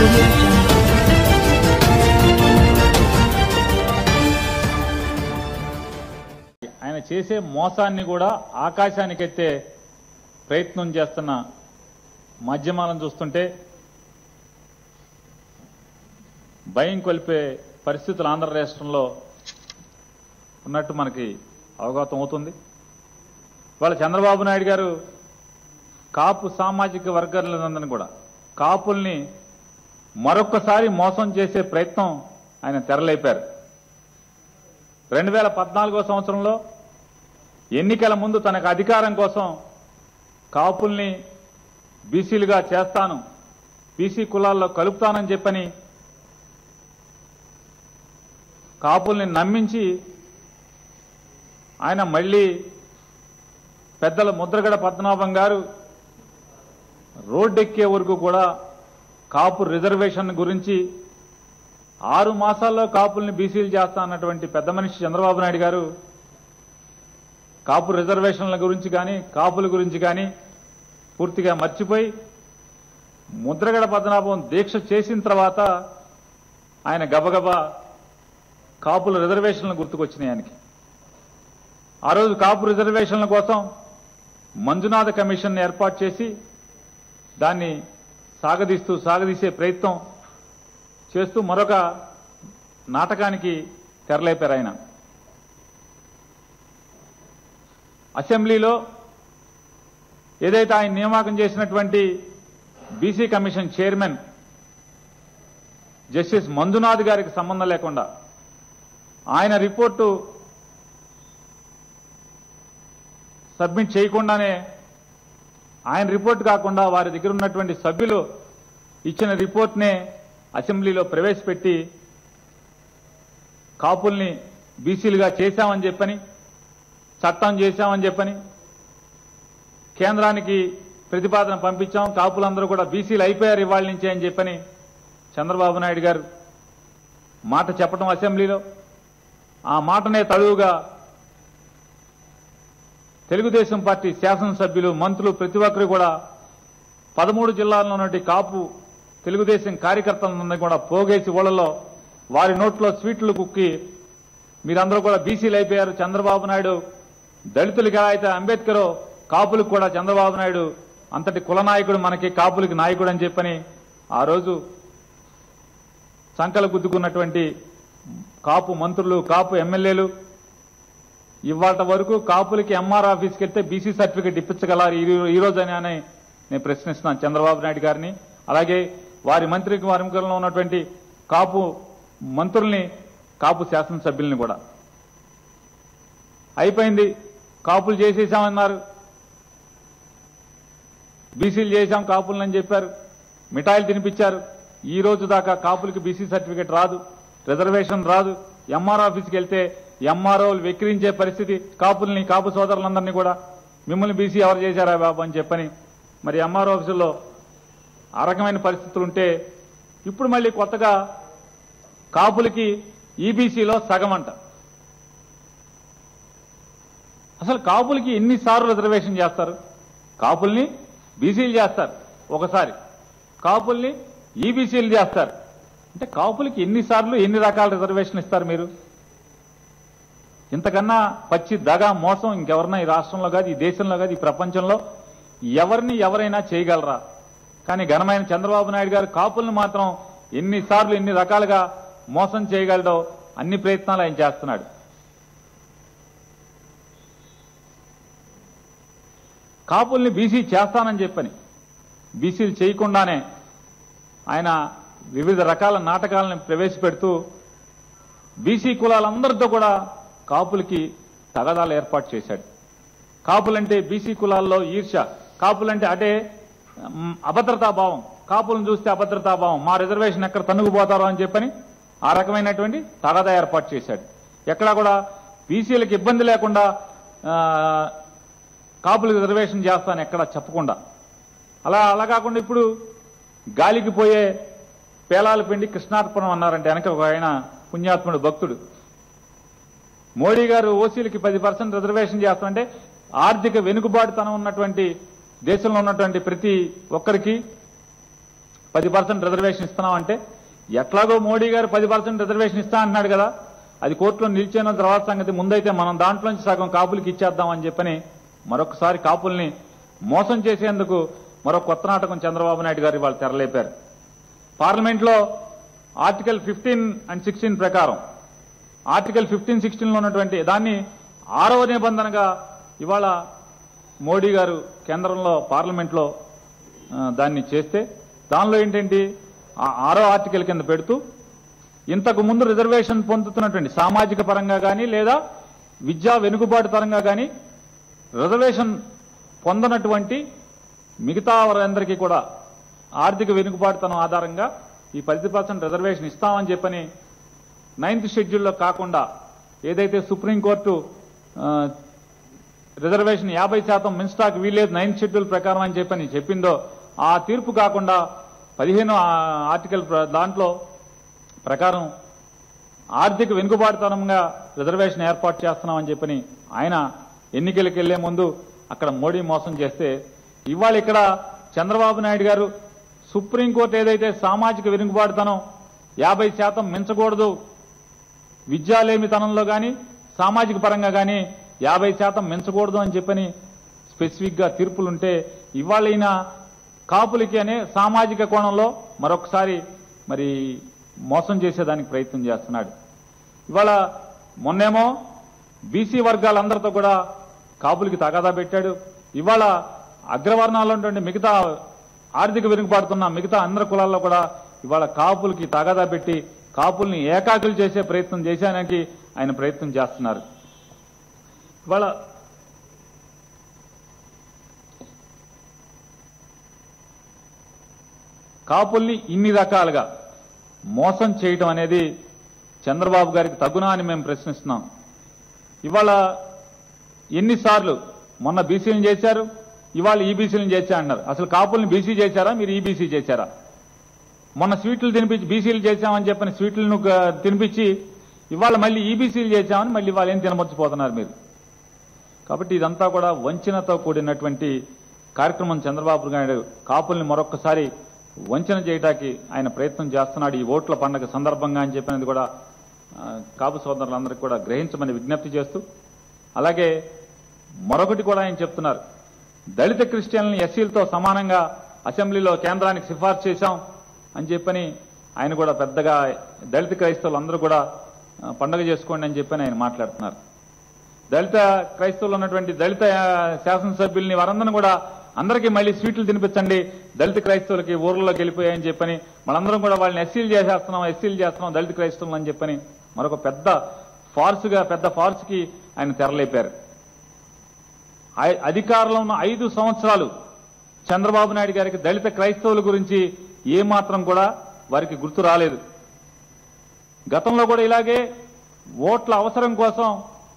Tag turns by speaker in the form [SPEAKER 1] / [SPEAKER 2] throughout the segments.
[SPEAKER 1] audio jungle.
[SPEAKER 2] ఆయన చేసే మోసాన్ని కూడా ఆకాశానికెత్తే ప్రయత్నం చేస్తున్న మాధ్యమాలను చూస్తుంటే భయం కొలిపే పరిస్థితులు ఆంధ్ర రాష్ట్రంలో ఉన్నట్టు మనకి అవగతం అవుతుంది వాళ్ళ చంద్రబాబు నాయుడు గారు కాపు సామాజిక వర్గాలందరినీ కూడా కాపుల్ని మరొక్కసారి మోసం చేసే ప్రయత్నం ఆయన తెరలేపారు రెండు వేల పద్నాలుగో సంవత్సరంలో ఎన్నికల ముందు తనకు అధికారం కోసం కాపుల్ని బీసీలుగా చేస్తాను బీసీ కులాల్లో కలుపుతానని చెప్పని కాపుల్ని నమ్మించి ఆయన మళ్ళీ పెద్దల ముద్రగడ పద్మనాభం గారు రోడ్డెక్కే వరకు కూడా కాపు రిజర్వేషన్ గురించి ఆరు మాసాల్లో కాపుల్ని బీసీలు చేస్తా అన్నటువంటి పెద్ద మనిషి చంద్రబాబు నాయుడు గారు కాపు రిజర్వేషన్ల గురించి కానీ కాపుల గురించి కానీ పూర్తిగా మర్చిపోయి ముద్రగడ పద్మనాభం దీక్ష చేసిన తర్వాత ఆయన గబగబా కాపుల రిజర్వేషన్లు గుర్తుకొచ్చినాయి ఆయనకి ఆ రోజు కాపు రిజర్వేషన్ల కోసం మంజునాథ కమిషన్ ఏర్పాటు చేసి దాన్ని సాగదీస్తూ సాగదీసే ప్రయత్నం చేస్తూ మరొక నాటకానికి తెరలేపారు ఆయన అసెంబ్లీలో ఏదైతే ఆయన నియామకం చేసినటువంటి BC commission chairman justice Manjunath గారికి సంబంధం లేకుండా ఆయన రిపోర్టు సబ్మిట్ చేయకుండానే ఆయన రిపోర్ట్ కాకుండా వారి దగ్గర ఉన్నటువంటి సభ్యులు ఇచ్చిన రిపోర్ట్నే అసెంబ్లీలో ప్రవేశపెట్టి కాపుల్ని బీసీలుగా చేశామని చెప్పని చట్టం చేశామని చెప్పని కేంద్రానికి ప్రతిపాదన పంపించాం కాపులందరూ కూడా బీసీలు అయిపోయారు ఇవాళ నుంచే అని చెప్పని చంద్రబాబు నాయుడు గారు మాట చెప్పడం అసెంబ్లీలో ఆ మాటనే తడువుగా తెలుగుదేశం పార్టీ శాసనసభ్యులు మంత్రులు ప్రతి ఒక్కరు కూడా పదమూడు జిల్లాల్లో ఉన్నటువంటి కాపు తెలుగుదేశం కార్యకర్తలందరినీ కూడా పోగేసి ఊళ్ళలో వారి నోట్లో స్వీట్లు కుక్కి మీరందరూ కూడా బీసీలు అయిపోయారు చంద్రబాబు నాయుడు దళితులకి ఎలా అయితే అంబేద్కర్ కాపులకు కూడా చంద్రబాబు నాయుడు అంతటి కుల నాయకుడు మనకి కాపులకి నాయకుడు అని చెప్పని ఆ రోజు సంకలు గుద్దుకున్నటువంటి కాపు మంత్రులు కాపు ఎమ్మెల్యేలు ఇవాళ వరకు కాపులకి ఎంఆర్ ఆఫీస్కి వెళ్తే బీసీ సర్టిఫికేట్ ఇప్పించగలరు ఈ- ఈ రోజు అని అని నేను ప్రశ్నిస్తున్నాను చంద్రబాబు నాయుడు గారిని అలాగే వారి మంత్రి వర్గంలో ఉన్నటువంటి కాపు మంత్రుల్ని కాపు శాసనసభ్యుల్ని కూడా అయిపోయింది కాపులు చేసేసామన్నారు బీసీలు చేశాం కాపులని చెప్పారు మిఠాయిలు తినిపించారు ఈ రోజు దాకా కాపులకి బీసీ సర్టిఫికేట్ రాదు రిజర్వేషన్ రాదు ఎంఆర్ ఆఫీస్కి వెళ్తే ఎంఆర్ఓలు వెక్కిరించే పరిస్థితి కాపుల్ని కాపు సోదరులందరినీ కూడా మిమ్మల్ని బీసీ ఎవరు చేశారా బాబు అని చెప్పని మరి ఎంఆర్ ఆఫీసుల్లో ఆ రకమైన పరిస్థితులు ఉంటే ఇప్పుడు మళ్ళీ కొత్తగా కాపులకి ఈబీసీలో సగం అంట అసలు కాపులకి ఎన్నిసార్లు రిజర్వేషన్ చేస్తారు కాపుల్ని బీసీలు చేస్తారు ఒకసారి కాపుల్ని ఈబీసీలు చేస్తారు అంటే కాపులకి ఎన్నిసార్లు ఎన్ని రకాల రిజర్వేషన్ ఇస్తారు మీరు ఇంతకన్నా పచ్చి దగా మోసం ఇంకెవరన్నా ఈ రాష్ట్రంలో కాదు ఈ దేశంలో కాదు ఈ ప్రపంచంలో ఎవరిని ఎవరైనా చేయగలరా కానీ ఘనమైన చంద్రబాబు నాయుడు గారు కాపుల్ని మాత్రం ఎన్నిసార్లు ఎన్ని రకాలుగా మోసం చేయగలడో అన్ని ప్రయత్నాలు ఆయన చేస్తున్నాడు కాపుల్ని బీసీ చేస్తానని చెప్పని బీసీలు చేయకుండానే ఆయన వివిధ రకాల నాటకాలను ప్రవేశపెడుతూ బీసీ కులాలందరితో కూడా కాపులకి తగదాలు ఏర్పాటు చేశాడు కాపులంటే బీసీ కులాల్లో ఈర్ష కాపులంటే అటే మ్, అభద్రతా భావం కాపులను చూస్తే అభద్రతా భావం మా రిజర్వేషన్ ఎక్కడ తన్నుకుపోతారో అని చెప్పని ఆ రకమైనటువంటి తగదా ఏర్పాటు చేశాడు ఎక్కడా కూడా బీసీలకు ఇబ్బంది లేకుండా ఆ, కాపులకు రిజర్వేషన్ చేస్తాను ఎక్కడ చెప్పకుండా అలా అలా కాకుండా ఇప్పుడు గాలికి పోయే పేలాల పిండి కృష్ణార్పణం అన్నారంటే వెనక ఒక ఆయన పుణ్యాత్ముడు భక్తుడు మోడీ గారు ఓసీలకి పది పర్సెంట్ రిజర్వేషన్ చేస్తామంటే ఆర్థిక వెనుకబాటుతనం ఉన్నటువంటి దేశంలో ఉన్నటువంటి ప్రతి ఒక్కరికి పది పర్సెంట్ రిజర్వేషన్ ఇస్తున్నాం అంటే ఎట్లాగో మోడీ గారు పది పర్సెంట్ రిజర్వేషన్ ఇస్తా అంటున్నాడు కదా అది కోర్టులో నిలిచిన తర్వాత సంగతి ముందైతే మనం దాంట్లోంచి సగం కాపులకి ఇచ్చేద్దాం అని చెప్పని మరొకసారి కాపుల్ని మోసం చేసేందుకు మరో కొత్త నాటకం చంద్రబాబు నాయుడు గారు ఇవాళ తెరలేపారు పార్లమెంట్లో ఆర్టికల్ ఫిఫ్టీన్ అండ్ సిక్స్టీన్ ప్రకారం ఆర్టికల్ ఫిఫ్టీన్ సిక్స్టీన్ లో ఉన్నటువంటి దాన్ని ఆరవ నిబంధనగా ఇవాళ మోడీ గారు కేంద్రంలో పార్లమెంట్లో ఆ, దాన్ని చేస్తే దానిలో ఏంటంటి ఆ ఆరో ఆర్టికల్ కింద పెడుతూ ఇంతకు ముందు రిజర్వేషన్ పొందుతున్నటువంటి సామాజిక పరంగా కానీ లేదా విద్యా వెనుకబాటు పరంగా కానీ రిజర్వేషన్ పొందనటువంటి మిగతా వారందరికీ కూడా ఆర్థిక వెనుకబాటుతనం ఆధారంగా ఈ పది పర్సెంట్ రిజర్వేషన్ ఇస్తామని చెప్పని నైన్త్ షెడ్యూల్లో కాకుండా ఏదైతే సుప్రీంకోర్టు ఆ, రిజర్వేషన్ యాభై శాతం మిన్స్టాక్ వీలేదు నైన్త్ షెడ్యూల్ ప్రకారం అని చెప్పని చెప్పిందో ఆ తీర్పు కాకుండా పదిహేను ఆర్టికల్ ప్ర- దాంట్లో ప్రకారం ఆర్థిక వెనుకబాటుతనంగా రిజర్వేషన్ ఏర్పాటు చేస్తున్నామని చెప్పని ఆయన ఎన్నికలకు వెళ్లే ముందు అక్కడ మోడీ మోసం చేస్తే ఇవాళ ఇక్కడ చంద్రబాబు నాయుడు గారు సుప్రీంకోర్టు ఏదైతే సామాజిక వెనుకబాటుతనం యాభై శాతం మించకూడదు విద్యాలేమితనంలో కానీ సామాజిక పరంగా కానీ యాభై శాతం మించకూడదు అని చెప్పని స్పెసిఫిక్ గా తీర్పులుంటే ఇవాళ ఈయన కాపులకి అనే సామాజిక కోణంలో మరొకసారి మరి మోసం చేసేదానికి ప్రయత్నం చేస్తున్నాడు ఇవాళ మొన్నేమో బీసీ వర్గాలందరితో కూడా కాపులకి తగాదా పెట్టాడు ఇవాళ అగ్రవర్ణాల్లో ఉన్నటువంటి మిగతా ఆర్థిక వెనుకబాటుతున్న మిగతా అందరి కులాల్లో కూడా ఇవాళ కాపులకి తగాదా పెట్టి కాపుల్ని ఏకాకులు చేసే ప్రయత్నం చేశానికి ఆయన ప్రయత్నం చేస్తున్నారు ఇవాళ కాపుల్ని ఇన్ని రకాలుగా మోసం చేయటం అనేది చంద్రబాబు గారికి తగునా అని మేము ప్రశ్నిస్తున్నాం ఇవాళ ఎన్నిసార్లు మొన్న బీసీలను చేశారు ఇవాళ ఈబీసీలను చేశా అన్నారు అసలు కాపుల్ని బీసీ చేశారా మీరు ఈబీసీ చేశారా మొన్న స్వీట్లు తినిపించి బీసీలు చేశామని చెప్పని స్వీట్లను గ- తినిపించి ఇవాళ మళ్ళీ ఈబీసీలు చేశామని మళ్ళీ ఇవాళ ఏం తినమర్చిపోతున్నారు మీరు కాబట్టి ఇదంతా కూడా వంచనతో కూడినటువంటి కార్యక్రమం చంద్రబాబు నాయుడు కాపుల్ని మరొక్కసారి వంచన చేయడానికి ఆయన ప్రయత్నం చేస్తున్నాడు ఈ ఓట్ల పండగ సందర్భంగా అని చెప్పినది కూడా ఆ, కాపు సోదరులందరికీ కూడా గ్రహించమని విజ్ఞప్తి చేస్తూ అలాగే మరొకటి కూడా ఆయన చెప్తున్నారు దళిత క్రిస్టియన్లను ఎస్సీలతో సమానంగా అసెంబ్లీలో కేంద్రానికి సిఫార్సు చేశాం అని చెప్పని ఆయన కూడా పెద్దగా దళిత క్రైస్తవులు అందరూ కూడా ఆ, పండగ చేసుకోండి అని చెప్పని ఆయన మాట్లాడుతున్నారు దళిత క్రైస్తవులు ఉన్నటువంటి దళిత ఆ, శాసనసభ్యుల్ని వారందరిని కూడా అందరికీ మళ్ళీ స్వీట్లు తినిపించండి దళిత క్రైస్తవులకి ఊర్లలోకి వెళ్ళిపోయాయని చెప్పని మనందరం కూడా వాళ్ళని ఎస్సీలు చేసేస్తున్నాం ఎస్సీలు చేస్తున్నాం దళిత క్రైస్తవులు అని చెప్పని మరొక పెద్ద ఫార్స్గా పెద్ద ఫార్స్కి ఆయన తెరలేపారు ఐ- అధికారంలో ఉన్న ఐదు సంవత్సరాలు చంద్రబాబు నాయుడు గారికి దళిత క్రైస్తవుల గురించి ఏమాత్రం కూడా వారికి గుర్తు రాలేదు గతంలో కూడా ఇలాగే ఓట్ల అవసరం కోసం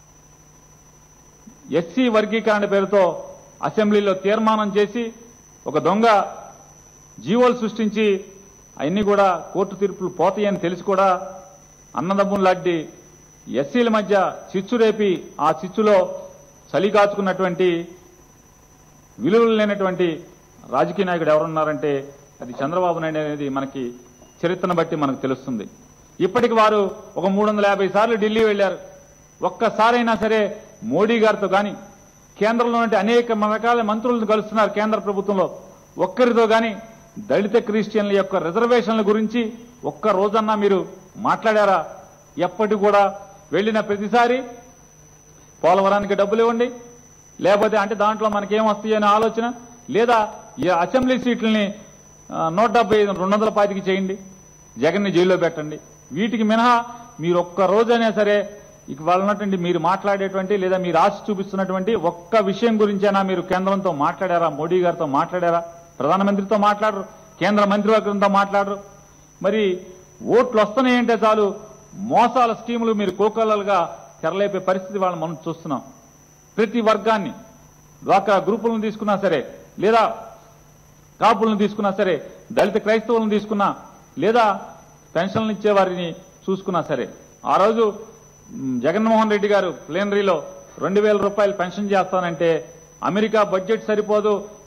[SPEAKER 2] ఎస్సీ వర్గీకరణ పేరుతో అసెంబ్లీలో తీర్మానం చేసి ఒక దొంగ జీవోలు సృష్టించి అవన్నీ కూడా కోర్టు తీర్పులు పోతాయని తెలిసి కూడా అన్నదమ్ములాంటి ఎస్సీల మధ్య చిచ్చు రేపి ఆ చిచ్చులో చలి కాచుకున్నటువంటి విలువలు లేనటువంటి రాజకీయ నాయకుడు ఎవరున్నారంటే అది చంద్రబాబు నాయుడు అనేది మనకి చరిత్రను బట్టి మనకు తెలుస్తుంది ఇప్పటికి వారు ఒక మూడు వందల యాభై సార్లు ఢిల్లీ వెళ్లారు ఒక్కసారైనా సరే మోడీ గారితో కానీ కేంద్రంలో ఉండే అనేక రకాల మంత్రులను కలుస్తున్నారు కేంద్ర ప్రభుత్వంలో ఒక్కరితో కానీ దళిత క్రిస్టియన్ల యొక్క రిజర్వేషన్ల గురించి ఒక్క రోజన్నా మీరు మాట్లాడారా ఎప్పటికి కూడా వెళ్ళిన ప్రతిసారి పోలవరానికి డబ్బులు ఇవ్వండి లేకపోతే అంటే దాంట్లో మనకేం వస్తాయి అనే ఆలోచన లేదా ఈ అసెంబ్లీ సీట్లని ఆ, నూట డెబ్బై ఐదు రెండు వందల పాతికి చేయండి జగన్ని జైల్లో పెట్టండి వీటికి మినహా మీరు ఒక్క రోజైనా సరే ఇక వాళ్ళ ఉన్నటువంటి మీరు మాట్లాడేటువంటి లేదా మీరు ఆశ చూపిస్తున్నటువంటి ఒక్క విషయం గురించైనా మీరు కేంద్రంతో మాట్లాడారా మోడీ గారితో మాట్లాడారా ప్రధానమంత్రితో మాట్లాడరు కేంద్ర మంత్రివర్గంతో మాట్లాడరు మరి ఓట్లు వస్తున్నాయంటే చాలు మోసాల స్కీములు మీరు కోకోలలుగా తెరలేపే పరిస్థితి వాళ్ళని మనం చూస్తున్నాం ప్రతి వర్గాన్ని డ్వాక్రా గ్రూపులను తీసుకున్నా సరే లేదా కాపులను తీసుకున్నా సరే దళిత క్రైస్తవులను తీసుకున్నా లేదా పెన్షన్లు ఇచ్చే వారిని చూసుకున్నా సరే ఆ రోజు మ్, జగన్మోహన్ రెడ్డి గారు ప్లేనరీలో రెండు వేల రూపాయలు పెన్షన్ చేస్తానంటే అమెరికా బడ్జెట్ సరిపోదు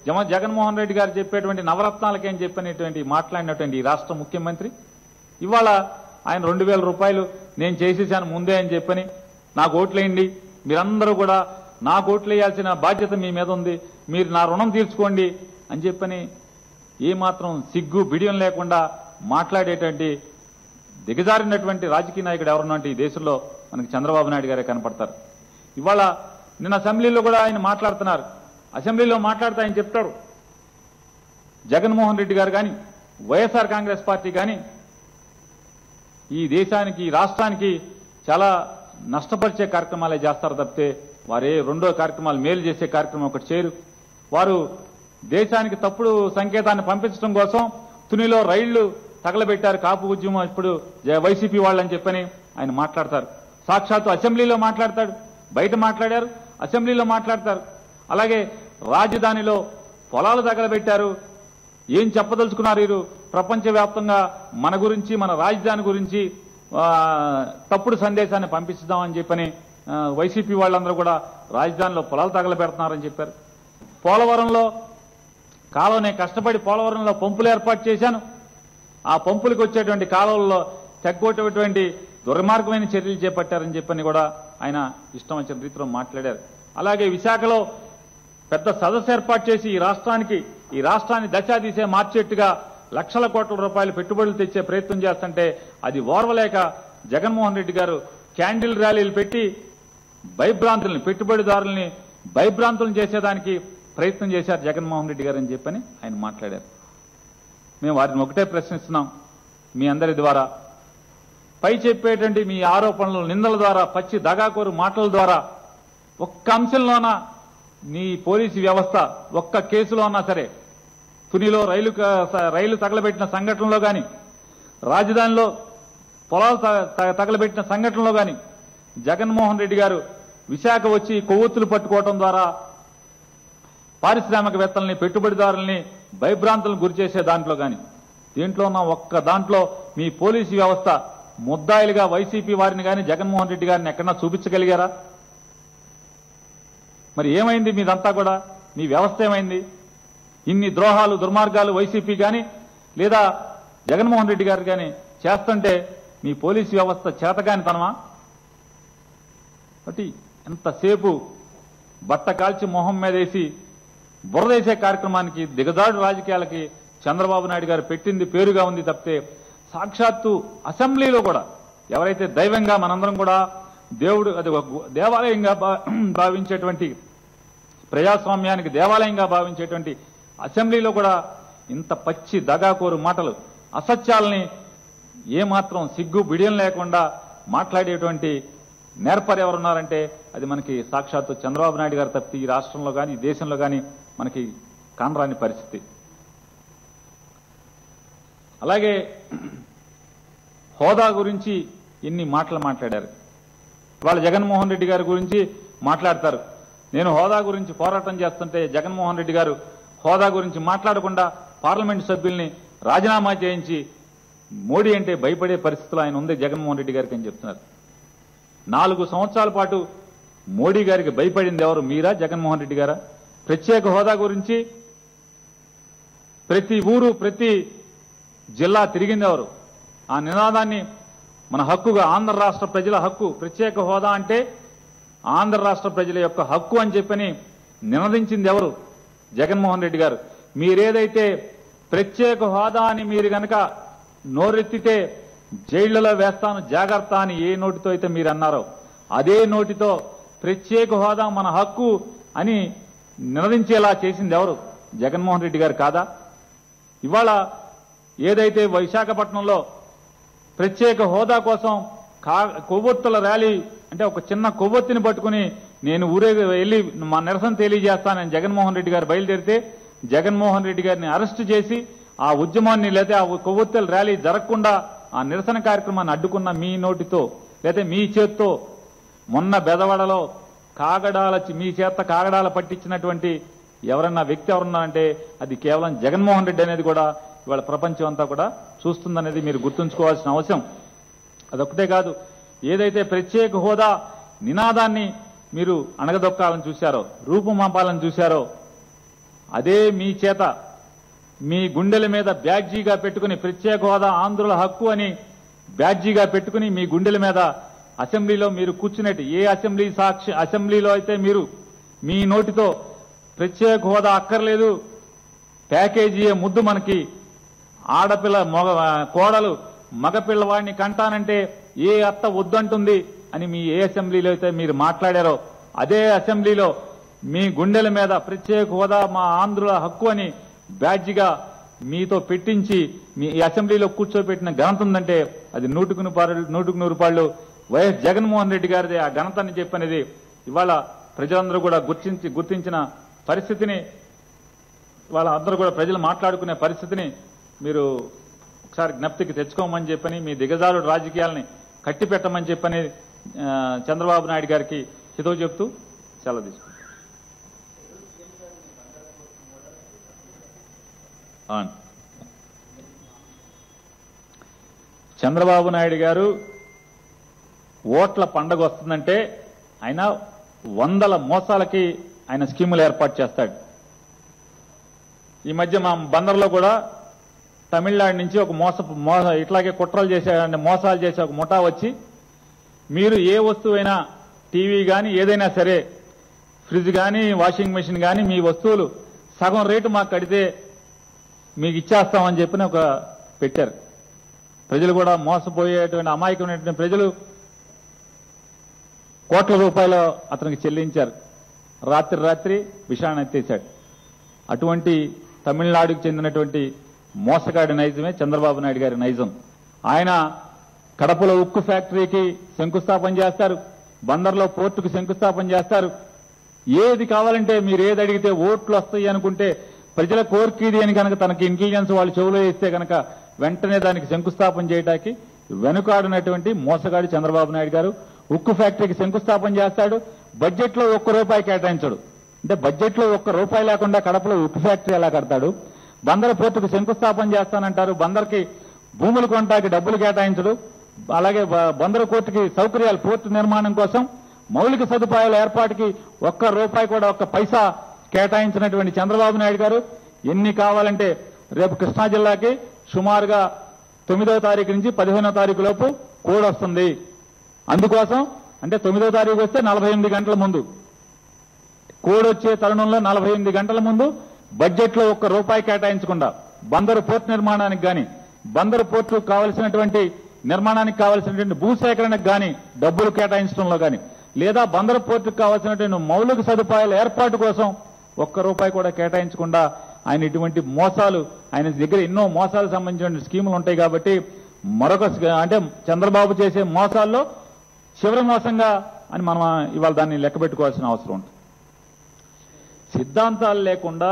[SPEAKER 2] జమ జగన్మోహన్ రెడ్డి గారు చెప్పేటువంటి నవరత్నాలకేం చెప్పినటువంటి మాట్లాడినటువంటి ఈ రాష్ట్ర ముఖ్యమంత్రి ఇవాళ ఆయన రెండు వేల రూపాయలు నేను చేసేసాను ముందే అని చెప్పని నాకు ఓట్లేయండి మీరందరూ కూడా నాకు ఓట్లు వేయాల్సిన బాధ్యత మీ మీద ఉంది మీరు నా రుణం తీర్చుకోండి అని చెప్పని ఏమాత్రం సిగ్గు బిడియం లేకుండా మాట్లాడేటువంటి దిగజారినటువంటి రాజకీయ నాయకుడు ఎవరన్నా అంటే ఈ దేశంలో మనకి చంద్రబాబు నాయుడు గారే కనపడతారు ఇవాళ నిన్న అసెంబ్లీలో కూడా ఆయన మాట్లాడుతున్నారు అసెంబ్లీలో మాట్లాడుతూ ఆయన చెప్తారు జగన్మోహన్ రెడ్డి గారు కానీ వైఎస్ఆర్ కాంగ్రెస్ పార్టీ కానీ ఈ దేశానికి ఈ రాష్ట్రానికి చాలా నష్టపరిచే కార్యక్రమాలే చేస్తారు తప్పితే వారే రెండో కార్యక్రమాలు మేలు చేసే కార్యక్రమం ఒకటి చేయరు వారు దేశానికి తప్పుడు సంకేతాన్ని పంపించడం కోసం తునిలో రైళ్లు తగలబెట్టారు కాపు ఉద్యమం ఇప్పుడు జ- వైసీపీ వాళ్ళని చెప్పని ఆయన మాట్లాడతారు సాక్షాత్తు అసెంబ్లీలో మాట్లాడతాడు బయట మాట్లాడారు అసెంబ్లీలో మాట్లాడతారు అలాగే రాజధానిలో పొలాలు తగలబెట్టారు ఏం చెప్పదలుచుకున్నారు వీరు ప్రపంచవ్యాప్తంగా మన గురించి మన రాజధాని గురించి ఆ, తప్పుడు సందేశాన్ని పంపిస్తామని చెప్పని ఆ, వైసీపీ వాళ్ళందరూ కూడా రాజధానిలో పొలాలు తగలబెడుతున్నారని చెప్పారు పోలవరంలో కాలువ నేను కష్టపడి పోలవరంలో పంపులు ఏర్పాటు చేశాను ఆ పంపులకు వచ్చేటువంటి కాలువల్లో తెగ్గొట్టేటువంటి దుర్మార్గమైన చర్యలు చేపట్టారని చెప్పని కూడా ఆయన ఇష్టం వచ్చిన రీతిలో మాట్లాడారు అలాగే విశాఖలో పెద్ద సదస్సు ఏర్పాటు చేసి ఈ రాష్ట్రానికి ఈ రాష్ట్రాన్ని దశా దిశ మార్చేట్టుగా లక్షల కోట్ల రూపాయలు పెట్టుబడులు తెచ్చే ప్రయత్నం చేస్తుంటే అది ఓర్వలేక జగన్మోహన్ రెడ్డి గారు క్యాండిల్ ర్యాలీలు పెట్టి భయభ్రాంతుల్ని పెట్టుబడిదారుల్ని భయభ్రాంతులను చేసేదానికి ప్రయత్నం చేశారు జగన్మోహన్ రెడ్డి గారు అని చెప్పని ఆయన మాట్లాడారు మేము వారిని ఒకటే ప్రశ్నిస్తున్నాం మీ అందరి ద్వారా పై చెప్పేటువంటి మీ ఆరోపణలు నిందల ద్వారా పచ్చి దగాకోరు మాటల ద్వారా ఒక్క అంశంలోన నీ పోలీసు వ్యవస్థ ఒక్క కేసులో ఉన్నా సరే తునిలో రైలు క- రైలు తగలబెట్టిన సంఘటనలో గాని రాజధానిలో పొలాలు త- త- తగలబెట్టిన సంఘటనలో గాని జగన్మోహన్ రెడ్డి గారు విశాఖ వచ్చి కొవ్వొత్తులు పట్టుకోవటం ద్వారా పారిశ్రామికవేత్తల్ని పెట్టుబడిదారుల్ని భయభ్రాంతులను గురి చేసే దాంట్లో గాని దీంట్లో ఉన్న ఒక్క దాంట్లో మీ పోలీసు వ్యవస్థ ముద్దాయిలుగా వైసీపీ వారిని గాని జగన్మోహన్ రెడ్డి గారిని ఎక్కడన్నా చూపించగలిగారా మరి ఏమైంది మీదంతా కూడా మీ వ్యవస్థ ఏమైంది ఇన్ని ద్రోహాలు దుర్మార్గాలు వైసీపీ కానీ లేదా జగన్మోహన్ రెడ్డి గారు కానీ చేస్తుంటే మీ పోలీసు వ్యవస్థ చేతగానితనమా కాబట్టి ఎంతసేపు బట్ట కాల్చి మొహం మీద వేసి బురదేసే కార్యక్రమానికి దిగజాడు రాజకీయాలకి చంద్రబాబు నాయుడు గారు పెట్టింది పేరుగా ఉంది తప్పితే సాక్షాత్తు అసెంబ్లీలో కూడా ఎవరైతే దైవంగా మనందరం కూడా దేవుడు అది ఒక గు- దేవాలయంగా భా- భావించేటువంటి ప్రజాస్వామ్యానికి దేవాలయంగా భావించేటువంటి అసెంబ్లీలో కూడా ఇంత పచ్చి దగాకోరు మాటలు అసత్యాలని ఏమాత్రం సిగ్గు బిడియం లేకుండా మాట్లాడేటువంటి నేర్పరు ఎవరున్నారంటే అది మనకి సాక్షాత్తు చంద్రబాబు నాయుడు గారు తప్పి ఈ రాష్ట్రంలో కానీ ఈ దేశంలో కానీ మనకి కానరాని పరిస్థితి అలాగే హోదా గురించి ఇన్ని మాటలు మాట్లాడారు వాళ్ళ జగన్మోహన్ రెడ్డి గారి గురించి మాట్లాడతారు నేను హోదా గురించి పోరాటం చేస్తుంటే జగన్మోహన్ రెడ్డి గారు హోదా గురించి మాట్లాడకుండా పార్లమెంట్ సభ్యుల్ని రాజీనామా చేయించి మోడీ అంటే భయపడే పరిస్థితులు ఆయన ఉంది జగన్మోహన్ రెడ్డి గారికి అని చెప్తున్నారు నాలుగు సంవత్సరాల పాటు మోడీ గారికి భయపడింది ఎవరు మీరా జగన్మోహన్ రెడ్డి గారా ప్రత్యేక హోదా గురించి ప్రతి ఊరు ప్రతి జిల్లా తిరిగింది ఎవరు ఆ నినాదాన్ని మన హక్కుగా ఆంధ్ర రాష్ట్ర ప్రజల హక్కు ప్రత్యేక హోదా అంటే ఆంధ్ర రాష్ట్ర ప్రజల యొక్క హక్కు అని చెప్పని నినదించింది ఎవరు జగన్మోహన్ రెడ్డి గారు మీరేదైతే ప్రత్యేక హోదా అని మీరు గనక నోరెత్తితే జైళ్లలో వేస్తాను జాగ్రత్త అని ఏ నోటితో అయితే మీరు అన్నారో అదే నోటితో ప్రత్యేక హోదా మన హక్కు అని నినదించేలా చేసింది ఎవరు జగన్మోహన్ రెడ్డి గారు కాదా ఇవాళ ఏదైతే విశాఖపట్నంలో ప్రత్యేక హోదా కోసం కా కొవ్వొత్తుల ర్యాలీ అంటే ఒక చిన్న కొవ్వొత్తిని పట్టుకుని నేను ఊరే వెళ్ళి మా నిరసన తెలియజేస్తానని జగన్మోహన్ రెడ్డి గారు బయలుదేరితే జగన్మోహన్ రెడ్డి గారిని అరెస్టు చేసి ఆ ఉద్యమాన్ని లేదా ఆ కొవ్వొత్తుల ర్యాలీ జరగకుండా ఆ నిరసన కార్యక్రమాన్ని అడ్డుకున్న మీ నోటితో లేదా మీ చేత్తో మొన్న బెదవాడలో కాగడాల చి- మీ చేత కాగడాల పట్టించినటువంటి ఎవరన్నా వ్యక్తి ఎవరున్నారంటే అది కేవలం జగన్మోహన్ రెడ్డి అనేది కూడా ఇవాళ ప్రపంచం అంతా కూడా చూస్తుందనేది మీరు గుర్తుంచుకోవాల్సిన అవసరం అదొక్కటే కాదు ఏదైతే ప్రత్యేక హోదా నినాదాన్ని మీరు అణగదొక్కాలని చూశారో రూపుమాపాలని చూశారో అదే మీ చేత మీ గుండెల మీద బ్యాడ్జీగా పెట్టుకుని ప్రత్యేక హోదా ఆంధ్రుల హక్కు అని బ్యాడ్జీగా పెట్టుకుని మీ గుండెల మీద అసెంబ్లీలో మీరు కూర్చున్నట్టు ఏ అసెంబ్లీ సాక్షి అసెంబ్లీలో అయితే మీరు మీ నోటితో ప్రత్యేక హోదా అక్కర్లేదు ప్యాకేజీ ముద్దు మనకి ఆడపిల్ల మగ కోడలు మగపిల్లవాడిని కంటానంటే ఏ అత్త వద్దంటుంది అని మీ ఏ అసెంబ్లీలో అయితే మీరు మాట్లాడారో అదే అసెంబ్లీలో మీ గుండెల మీద ప్రత్యేక హోదా మా ఆంధ్రుల హక్కు అని బ్యాడ్జిగా మీతో పెట్టించి మీ ఈ అసెంబ్లీలో కూర్చోబెట్టిన ఘనత ఉందంటే అది నూటుకు నూరు నూటుకు నూరు రూపాయలు వైఎస్ జగన్మోహన్ రెడ్డి గారిది ఆ ఘనత అని చెప్పనేది ఇవాళ ప్రజలందరూ కూడా గుర్తించి గుర్తించిన పరిస్థితిని వాళ్ళ అందరూ కూడా ప్రజలు మాట్లాడుకునే పరిస్థితిని మీరు ఒకసారి జ్ఞప్తికి తెచ్చుకోమని చెప్పని మీ దిగజారుడు రాజకీయాలని కట్టి పెట్టమని చెప్పని ఆ, చంద్రబాబు నాయుడు గారికి హితవు చెప్తూ సెలవు తీసుకుంటాం అవును. చంద్రబాబు నాయుడు గారు ఓట్ల పండగ వస్తుందంటే ఆయన వందల మోసాలకి ఆయన స్కీములు ఏర్పాటు చేస్తాడు ఈ మధ్య మా బందర్లో కూడా తమిళనాడు నుంచి ఒక మోస మోస ఇట్లాగే కుట్రలు చేసే అంటే మోసాలు చేసే ఒక ముఠా వచ్చి మీరు ఏ వస్తువైనా టీవీ కానీ ఏదైనా సరే ఫ్రిడ్జ్ కానీ వాషింగ్ మెషిన్ కానీ మీ వస్తువులు సగం రేటు మాకు కడితే మీకు ఇచ్చేస్తామని చెప్పిన ఒక పెట్టారు ప్రజలు కూడా మోసపోయేటువంటి అమాయకమైనటువంటి ప్రజలు కోట్ల రూపాయలు అతనికి చెల్లించారు రాత్రి రాత్రి విషయాన్ని ఎత్తేశాడు అటువంటి తమిళనాడుకు చెందినటువంటి మోసగాడి నైజమే చంద్రబాబు నాయుడు గారి నైజం ఆయన కడపలో ఉక్కు ఫ్యాక్టరీకి శంకుస్థాపన చేస్తారు బందర్లో పోర్టుకు శంకుస్థాపన చేస్తారు ఏది కావాలంటే మీరు ఏది అడిగితే ఓట్లు వస్తాయి అనుకుంటే ప్రజల కోరిక ఇది అని కనుక తనకి ఇంటెలిజెన్స్ వాళ్ళు చెవులో ఇస్తే కనుక వెంటనే దానికి శంకుస్థాపన చేయడానికి వెనుకాడినటువంటి మోసగాడి చంద్రబాబు నాయుడు గారు ఉక్కు ఫ్యాక్టరీకి శంకుస్థాపన చేస్తాడు బడ్జెట్ లో ఒక్క రూపాయి కేటాయించడు అంటే బడ్జెట్ లో ఒక్క రూపాయి లేకుండా కడపలో ఉక్కు ఫ్యాక్టరీ ఎలా కడతాడు బందర్ పోర్టుకు శంకుస్థాపన చేస్తానంటారు బందర్కి భూములు కొనడానికి డబ్బులు కేటాయించడు అలాగే బ- బందరు కోర్టుకి సౌకర్యాలు పోర్టు నిర్మాణం కోసం మౌలిక సదుపాయాల ఏర్పాటుకి ఒక్క రూపాయి కూడా ఒక్క పైసా కేటాయించినటువంటి చంద్రబాబు నాయుడు గారు ఎన్ని కావాలంటే రేపు కృష్ణా జిల్లాకి సుమారుగా తొమ్మిదవ తారీఖు నుంచి పదిహేనో తారీఖు లోపు కోడ్ వస్తుంది అందుకోసం అంటే తొమ్మిదో తారీఖు వస్తే నలభై ఎనిమిది గంటల ముందు కోడ్ వచ్చే తరుణంలో నలభై ఎనిమిది గంటల ముందు బడ్జెట్ లో ఒక్క రూపాయి కేటాయించకుండా బందరు పోర్టు నిర్మాణానికి గాని బందరు పోర్టు కావలసినటువంటి నిర్మాణానికి కావలసినటువంటి భూసేకరణకు గాని డబ్బులు కేటాయించడంలో గాని లేదా బందరు పోర్టుకు కావాల్సినటువంటి మౌలిక సదుపాయాల ఏర్పాటు కోసం ఒక్క రూపాయి కూడా కేటాయించకుండా ఆయన ఇటువంటి మోసాలు ఆయన దగ్గర ఎన్నో మోసాలకు సంబంధించిన స్కీములు ఉంటాయి కాబట్టి మరొక స్క- అంటే చంద్రబాబు చేసే మోసాల్లో చివరి మోసంగా అని మనం ఇవాళ దాన్ని లెక్క పెట్టుకోవాల్సిన అవసరం ఉంటుంది సిద్ధాంతాలు లేకుండా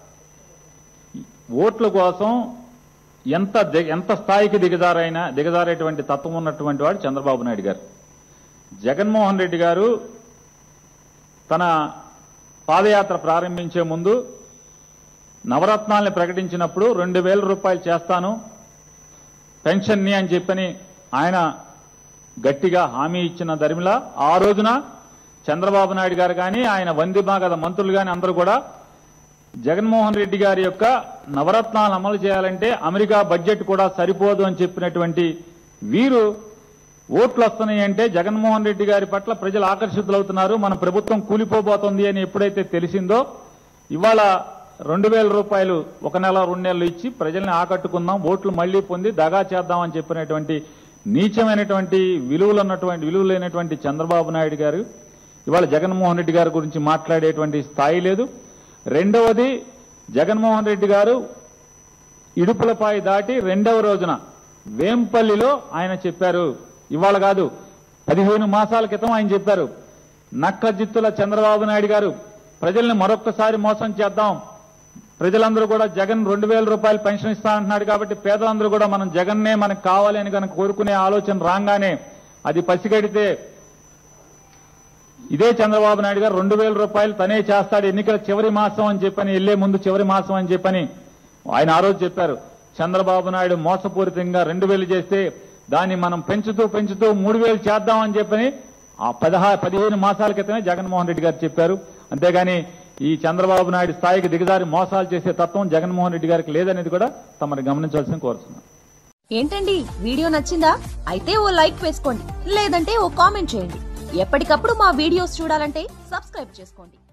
[SPEAKER 2] ఓట్ల కోసం ఎంత ది- ఎంత స్థాయికి దిగజారైనా దిగజారేటువంటి తత్వం ఉన్నటువంటి వాడు చంద్రబాబు నాయుడు గారు జగన్మోహన్ రెడ్డి గారు తన పాదయాత్ర ప్రారంభించే ముందు నవరత్నాల్ని ప్రకటించినప్పుడు రెండు వేల రూపాయలు చేస్తాను పెన్షన్ని అని చెప్పని ఆయన గట్టిగా హామీ ఇచ్చిన దరిమిలా ఆ రోజున చంద్రబాబు నాయుడు గారు కానీ ఆయన వంది భాగద మంత్రులు కానీ అందరూ కూడా జగన్మోహన్ రెడ్డి గారి యొక్క నవరత్నాలు అమలు చేయాలంటే అమెరికా బడ్జెట్ కూడా సరిపోదు అని చెప్పినటువంటి వీరు ఓట్లు వస్తున్నాయి అంటే జగన్మోహన్ రెడ్డి గారి పట్ల ప్రజలు ఆకర్షితులవుతున్నారు మన ప్రభుత్వం కూలిపోబోతోంది అని ఎప్పుడైతే తెలిసిందో ఇవాళ రెండు వేల రూపాయలు ఒక నెల రెండు నెలలు ఇచ్చి ప్రజల్ని ఆకట్టుకుందాం ఓట్లు మళ్లీ పొంది దగా చేద్దామని చెప్పినటువంటి నీచమైనటువంటి విలువలు ఉన్నటువంటి విలువ లేనటువంటి చంద్రబాబు నాయుడు గారు ఇవాళ జగన్మోహన్ రెడ్డి గారి గురించి మాట్లాడేటువంటి స్థాయి లేదు రెండవది జగన్మోహన్ రెడ్డి గారు ఇడుపులపాయి దాటి రెండవ రోజున వేంపల్లిలో ఆయన చెప్పారు ఇవాళ కాదు పదిహేను మాసాల క్రితం ఆయన చెప్పారు నక్కజిత్తుల చంద్రబాబు నాయుడు గారు ప్రజల్ని మరొక్కసారి మోసం చేద్దాం ప్రజలందరూ కూడా జగన్ రెండు వేల రూపాయలు పెన్షన్ ఇస్తానంటున్నాడు కాబట్టి పేదలందరూ కూడా మనం జగన్నే మనకు కావాలి అని కనుక కోరుకునే ఆలోచన రాగానే అది పసిగడితే ఇదే చంద్రబాబు నాయుడు గారు రెండు వేల రూపాయలు తనే చేస్తాడు ఎన్నికల చివరి మాసం అని చెప్పని వెళ్లే ముందు చివరి మాసం అని చెప్పని ఆయన ఆ రోజు చెప్పారు చంద్రబాబు నాయుడు మోసపూరితంగా రెండు వేలు చేస్తే దాన్ని మనం పెంచుతూ పెంచుతూ మూడు వేలు చేద్దామని చెప్పని ఆ పదహా పదిహేను మాసాల క్రితమే జగన్మోహన్ రెడ్డి గారు చెప్పారు అంతేగాని ఈ చంద్రబాబు నాయుడు స్థాయికి దిగజారి మోసాలు చేసే తత్వం జగన్మోహన్ రెడ్డి గారికి లేదనేది కూడా తమరు గమనించాల్సిన కోరుతున్నాను
[SPEAKER 1] ఏంటండి వీడియో నచ్చిందా అయితే ఓ లైక్ వేసుకోండి లేదంటే ఓ కామెంట్ చేయండి ఎప్పటికప్పుడు మా వీడియోస్ చూడాలంటే సబ్స్క్రైబ్ చేసుకోండి